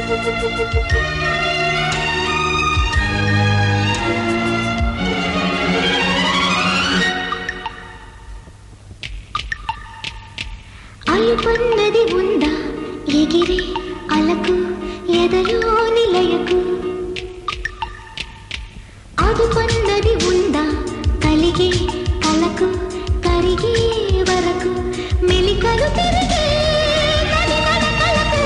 అలుపన్నది ఉందా ఎగిరే అలకు ఎదలో నిలయకు అదుపన్నది ఉందా కలిగే కలకు కరిగే వరకు మెలికలు తిరిగే నది నడకలకు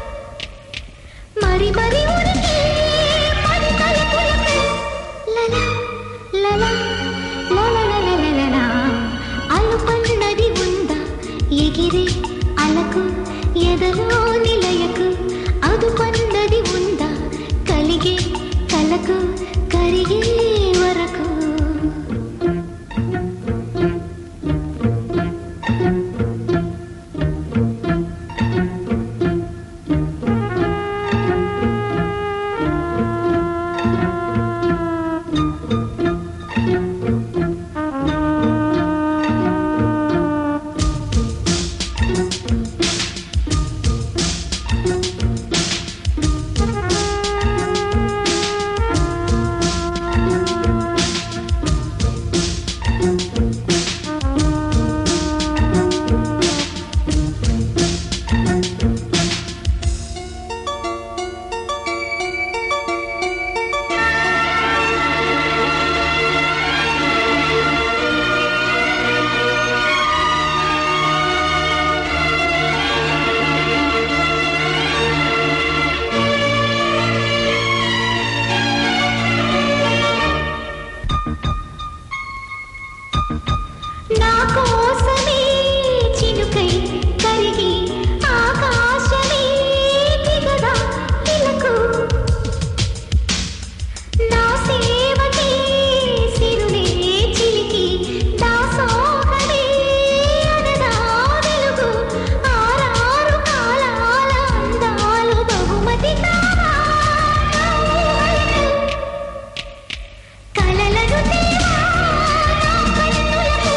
మరి మరి ఉనికి పది తలుపులకు లలా లలా లలలలలలలా. అలుపన్నది ఉందా ఎగిరే అలకు ఎదలో నిలయకు అదుపన్నది ఉందా కలిగే కలకు కరిగే వరకు నా కోసమే చినుకై కరిగి ఆకాశమే దిగదా ఇలకు నా సేవకే సిరులే చిలికి దాసోహమే అనదా వెలుగు ఆరారు కాలాల అందాలు బహుమతి కావా నా ఊహలకు. కలలను తేవా నా కన్నులకు.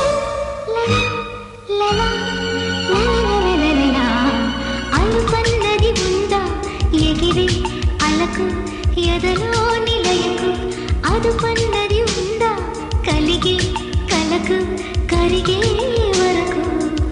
లలా, లలా, లలలలలలా. అలుపన్నది ఉందా ఎగిరి అలకు ఎదలో నిలయకు అదుపన్నది ఉందా కలిగి కలకు కరిగే వరకు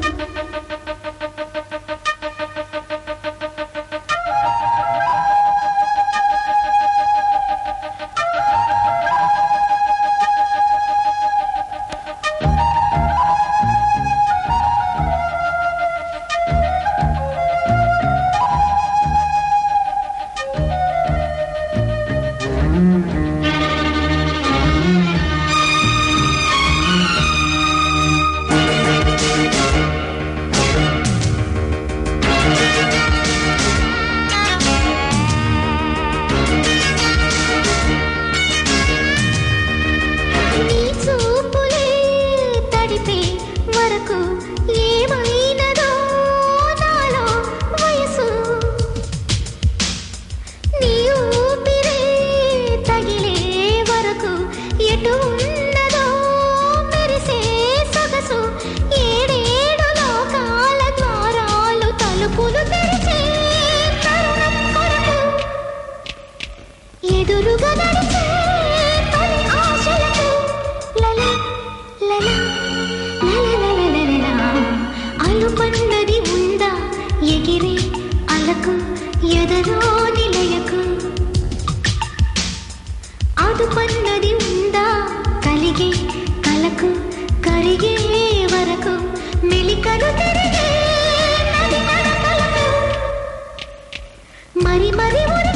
నీ చూపులే తడిపే వరకు ఏమైనదో నాలో వయసు నీ ఊపిరే తగిలే వరకు ఎటు ఉన్నదో మెరిసే సొగసు ఏడేడు లోకాల ద్వారాలు తలుపులు తెరిచే తరుణం కొరకు ఎదురుగా నడిచే తొలి ఆశలకు లల లల లలలలలలలా. అలుపన్నది ఉందా ఎగిరే అలకు ఎదలో నిలయకు అదుపన్నది ఉందా కలిగే కలకు కరిగే వరకు మెలికలు తిరిగే నది నడకలకు మరి మరి ఉరి